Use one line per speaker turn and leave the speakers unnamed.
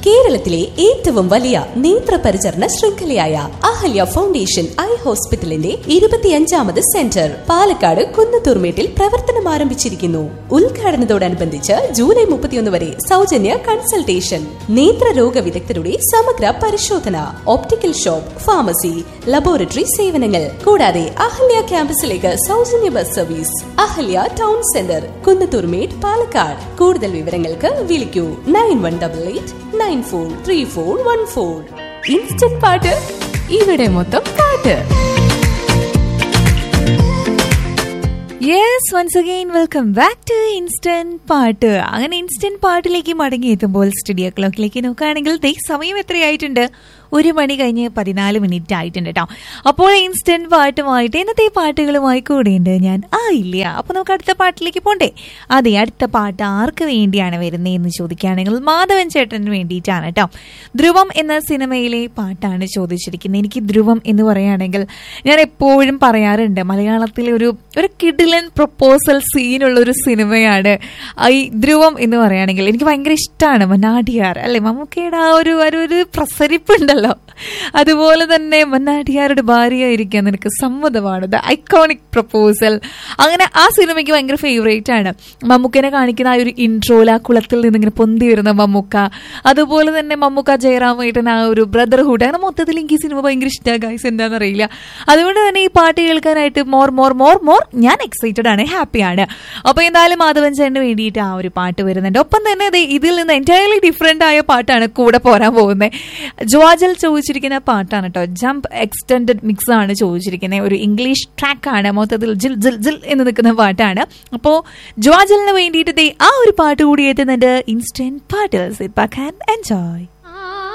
കേരളത്തിലെ ഏറ്റവും വലിയ നേത്രപരിചരണ ശൃംഖലയായ അഹല്യ ഫൗണ്ടേഷൻ ഐ ഹോസ്പിറ്റലിന്റെ ഇരുപത്തിയഞ്ചാമത് സെന്റർ പാലക്കാട് കുന്നത്തൂർമേട്ടിൽ പ്രവർത്തനം ആരംഭിച്ചിരിക്കുന്നു ഉദ്ഘാടനത്തോടനുബന്ധിച്ച് ജൂലൈ മുപ്പത്തിയൊന്ന് വരെ സൗജന്യ കൺസൾട്ടേഷൻ നേത്രരോഗ വിദഗ്ധരുടെ സമഗ്ര പരിശോധന ഓപ്റ്റിക്കൽ ഷോപ്പ് ഫാർമസി ലബോറട്ടറി സേവനങ്ങൾ കൂടാതെ അഹല്യ ക്യാമ്പസിലേക്ക് സൗജന്യ bus service Ahalya town centre Kunnathurmedu Palakkad കൂടുതൽ വിവരങ്ങൾക്ക് വിളിക്കൂ nine one double eight nine four three four one four instant പാട്ട് ഇവിടെ മൊത്തം പാട്ട്
yes once again welcome back to instant പാട്ട് അങ്ങനെ ഇൻസ്റ്റന്റ് പാട്ടിലേക്ക് മടങ്ങി എത്തുമ്പോൾ സ്റ്റുഡിയോ ക്ലോക്കിലേക്ക് നോക്കുകയാണെങ്കിൽ ദേ സമയം എത്രയായിട്ടുണ്ട് ഒരു മണി കഴിഞ്ഞ് പതിനാല് മിനിറ്റ് ആയിട്ടുണ്ട് കേട്ടോ അപ്പോൾ ഇൻസ്റ്റന്റ് പാട്ടുമായിട്ട് ഇന്നത്തെ പാട്ടുകളുമായി കൂടെയുണ്ട് ഞാൻ ആ ഇല്ല അപ്പൊ നമുക്ക് അടുത്ത പാട്ടിലേക്ക് പോണ്ടേ അതെ അടുത്ത പാട്ട് ആർക്ക് വേണ്ടിയാണ് വരുന്നതെന്ന് ചോദിക്കുകയാണെങ്കിൽ മാധവൻ ചേട്ടന് വേണ്ടിയിട്ടാണ് കേട്ടോ ധ്രുവം എന്ന സിനിമയിലെ പാട്ടാണ് ചോദിച്ചിരിക്കുന്നത് എനിക്ക് ധ്രുവം എന്ന് പറയുകയാണെങ്കിൽ ഞാൻ എപ്പോഴും പറയാറുണ്ട് മലയാളത്തിലെ ഒരു ഒരു കിഡിലൻ പ്രപ്പോസൽ സീനുള്ള ഒരു സിനിമയാണ് ഈ ധ്രുവം എന്ന് പറയുകയാണെങ്കിൽ എനിക്ക് ഭയങ്കര ഇഷ്ടമാണ് മന്നാടിയാർ അല്ലെ മമ്മൂക്കയുടെ ആ ഒരു ഒരു ഒരു പ്രസരിപ്പുണ്ടല്ലോ അതുപോലെ തന്നെ മന്നാടിയാരുടെ ഭാര്യയായിരിക്കാൻ നിനക്ക് സമ്മതമാണ് ദ ഐക്കോണിക് പ്രപ്പോസൽ അങ്ങനെ ആ സിനിമയ്ക്ക് ഭയങ്കര ഫേവറേറ്റ് ആണ് മമ്മൂക്കനെ കാണിക്കുന്ന ആ ഒരു ഇൻട്രോയിൽ ആ കുളത്തിൽ നിന്ന് ഇങ്ങനെ പൊന്തി വരുന്ന മമ്മൂക്ക അതുപോലെ തന്നെ മമ്മൂക്ക ജയറാമേട്ടൻ ആ ഒരു ബ്രദർഹുഡ് അങ്ങനെ മൊത്തത്തിൽ എനിക്ക് ഈ സിനിമ ഭയങ്കര ഇഷ്ടമാണ് ഗൈസ് എന്താണെന്നറിയില്ല അതുകൊണ്ട് തന്നെ ഈ പാട്ട് കേൾക്കാനായിട്ട് മോർ മോർ മോർ മോർ ഞാൻ എക്സൈറ്റഡ് ആണ് ഹാപ്പിയാണ് അപ്പൊ എന്തായാലും മാധവൻ ചേട്ടന് വേണ്ടിയിട്ട് ആ ഒരു പാട്ട് വരുന്നുണ്ട് ഒപ്പം തന്നെ ദേ ഇതിൽ നിന്ന് എൻറ്റയർലി ഡിഫറെന്റ് ആയ പാട്ടാണ് കൂടെ പോരാൻ പോകുന്നത് ജോജൽ ചോദിച്ചിരിക്കുന്ന പാട്ടാണ് കേട്ടോ ജംപ് എക്സ്റ്റൻഡഡ് മിക്സ് ആണ് ചോദിച്ചിരിക്കുന്നത് ഒരു ഇംഗ്ലീഷ് ട്രാക്ക് ആണ് മൊത്തത്തിൽ ജിൽ ജിൽ ജിൽ എന്ന് നിൽക്കുന്ന പാട്ടാണ് അപ്പോൾ ജോജലിന് വേണ്ടിയിട്ട് ദേ ആ ഒരു പാട്ട് കൂടി എത്തുന്നുണ്ട് ഇൻസ്റ്റന്റ് പാട്ടിൽ സിറ്റ് ബാക്ക് ആൻഡ് എൻജോയ്